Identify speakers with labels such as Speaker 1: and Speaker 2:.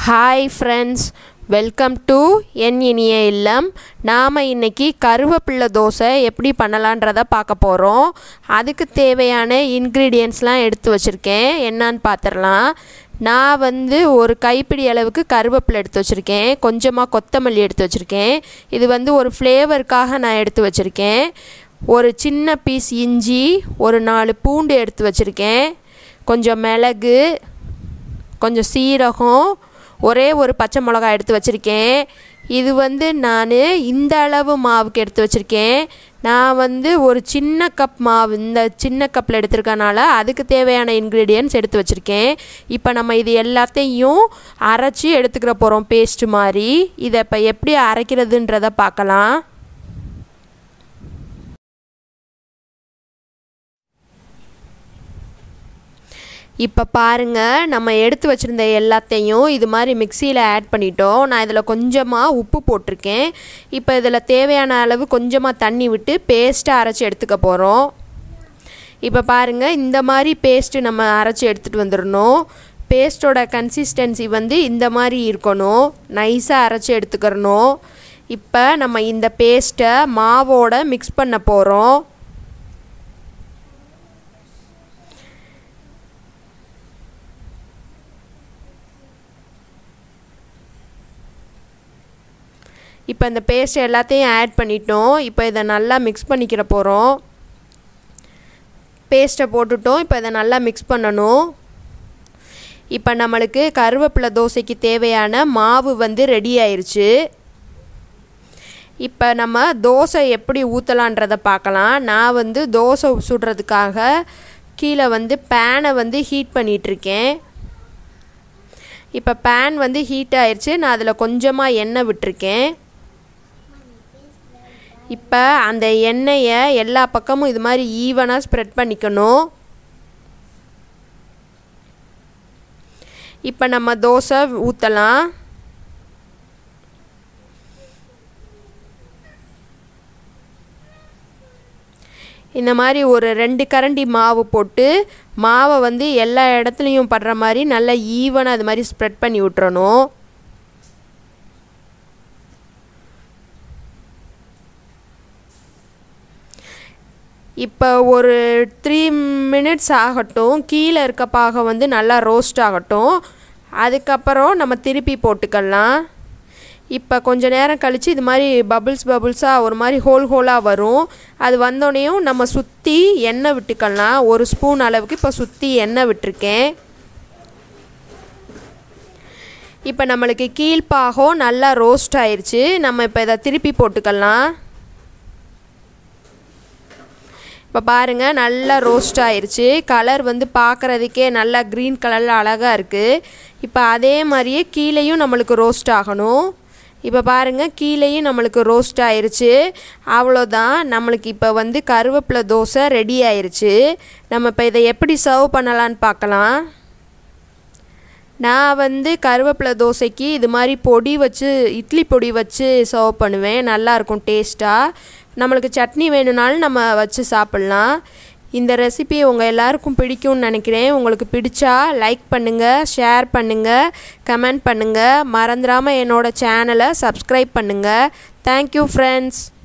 Speaker 1: hi friends welcome to என் இனிய இல்லம் நாம் இன்னைக்கு கருவேப்பில்லை தோசை எப்படி பண்ணலான்றதை பார்க்க போகிறோம் அதுக்கு தேவையான இன்க்ரீடியன்ஸ்லாம் எடுத்து வச்சுருக்கேன் என்னன்னு பார்த்துடலாம் நான் வந்து ஒரு கைப்பிடி அளவுக்கு கருவேப்பிலை எடுத்து வச்சுருக்கேன் கொஞ்சமாக கொத்தமல்லி எடுத்து வச்சுருக்கேன் இது வந்து ஒரு ஃப்ளேவருக்காக நான் எடுத்து வச்சுருக்கேன் ஒரு சின்ன பீஸ் இஞ்சி ஒரு நாலு பூண்டு எடுத்து வச்சுருக்கேன் கொஞ்சம் மிளகு கொஞ்சம் சீரகம் ஒரே ஒரு பச்சை மிளகாய் எடுத்து வச்சுருக்கேன் இது வந்து நான் இந்த அளவு மாவுக்கு எடுத்து வச்சுருக்கேன் நான் வந்து ஒரு சின்ன கப் மாவு இந்த சின்ன கப்பில் எடுத்திருக்கனால அதுக்கு தேவையான இன்க்ரீடியன்ஸ் எடுத்து வச்சுருக்கேன் இப்போ நம்ம இது எல்லாத்தையும் அரைச்சி எடுத்துக்கிற போகிறோம் பேஸ்ட் மாதிரி இதை இப்போ எப்படி அரைக்கிறதுன்றதை பார்க்கலாம் இப்போ பாருங்கள் நம்ம எடுத்து வச்சுருந்த எல்லாத்தையும் இது மாதிரி மிக்சியில் ஆட் பண்ணிட்டோம் நான் இதில் கொஞ்சமாக உப்பு போட்டிருக்கேன் இப்போ இதில் தேவையான அளவு கொஞ்சமாக தண்ணி விட்டு பேஸ்ட்டாக அரைச்சி எடுத்துக்க போகிறோம் இப்போ பாருங்கள் இந்த மாதிரி பேஸ்ட்டு நம்ம அரைச்சி எடுத்துகிட்டு வந்துடணும் பேஸ்ட்டோட கன்சிஸ்டன்சி வந்து இந்த மாதிரி இருக்கணும் நைஸாக அரைச்சி எடுத்துக்கிறணும் இப்போ நம்ம இந்த பேஸ்ட்டை மாவோட மிக்ஸ் பண்ண போகிறோம் இப்போ இந்த பேஸ்ட் எல்லாத்தையும் ஆட் பண்ணிட்டோம் இப்போ இதை நல்லா மிக்ஸ் பண்ணிக்கிற போகிறோம் பேஸ்ட்டை போட்டுட்டோம் இப்போ இதை நல்லா மிக்ஸ் பண்ணணும் இப்போ நம்மளுக்கு கருவேப்பிலை தோசைக்கு தேவையான மாவு வந்து ரெடி ஆயிடுச்சு இப்போ நம்ம தோசை எப்படி ஊற்றலான்றதை பார்க்கலாம் நான் வந்து தோசை சுடுறதுக்காக கீழே வந்து பேனை வந்து ஹீட் பண்ணிகிட்ருக்கேன் இப்போ பேன் வந்து ஹீட் ஆயிடுச்சு நான் அதில் கொஞ்சமாக எண்ணெய் விட்டுருக்கேன் இப்போ அந்த எண்ணெயை எல்லா பக்கமும் இது மாதிரி ஈவனாக ஸ்ப்ரெட் பண்ணிக்கணும் இப்போ நம்ம தோசை ஊற்றலாம் இந்த மாதிரி ஒரு ரெண்டு கரண்டி மாவு போட்டு மாவை வந்து எல்லா இடத்துலையும் படுற மாதிரி நல்லா ஈவனாக அது மாதிரி ஸ்ப்ரெட் பண்ணி விட்டுறணும் இப்போ ஒரு த்ரீ மினிட்ஸ் ஆகட்டும் கீழே இருக்க பாகம் வந்து நல்லா ரோஸ்ட் ஆகட்டும் அதுக்கப்புறம் நம்ம திருப்பி போட்டுக்கலாம் இப்போ கொஞ்ச நேரம் கழித்து இது மாதிரி பபுள்ஸ் பபுள்ஸாக ஒரு மாதிரி ஹோல் ஹோலாக வரும் அது வந்தோடனேயும் நம்ம சுற்றி எண்ணெய் விட்டுக்கலாம் ஒரு ஸ்பூன் அளவுக்கு இப்போ சுற்றி எண்ணெய் விட்டுருக்கேன் இப்போ நம்மளுக்கு கீழ்ப்பாகம் நல்லா ரோஸ்ட் ஆயிடுச்சு நம்ம இப்போ இதை திருப்பி போட்டுக்கலாம் இப்போ பாருங்கள் நல்லா ரோஸ்ட் ஆயிடுச்சு கலர் வந்து பார்க்குறதுக்கே நல்லா க்ரீன் கலரில் அழகாக இருக்குது இப்போ அதே மாதிரியே கீழேயும் நம்மளுக்கு ரோஸ்ட் ஆகணும் இப்போ பாருங்கள் கீழேயும் நம்மளுக்கு ரோஸ்ட் ஆயிடுச்சு அவ்வளோதான் நம்மளுக்கு இப்போ வந்து கருவேப்பிலை தோசை ரெடி ஆயிடுச்சு நம்ம இப்போ இதை எப்படி சர்வ் பண்ணலான்னு பார்க்கலாம் நான் வந்து கருவேப்பிலை தோசைக்கு இது மாதிரி பொடி வச்சு இட்லி பொடி வச்சு சர்வ் பண்ணுவேன் நல்லாயிருக்கும் டேஸ்ட்டாக நம்மளுக்கு சட்னி வேணும்னாலும் நம்ம வச்சு சாப்பிட்லாம் இந்த ரெசிபி உங்கள் எல்லாருக்கும் பிடிக்கும்னு நினைக்கிறேன் உங்களுக்கு பிடிச்சா லைக் பண்ணுங்கள் ஷேர் பண்ணுங்கள் கமெண்ட் பண்ணுங்கள் மறந்துடாமல் என்னோடய சேனலை சப்ஸ்கிரைப் பண்ணுங்கள் தேங்க்யூ ஃப்ரெண்ட்ஸ்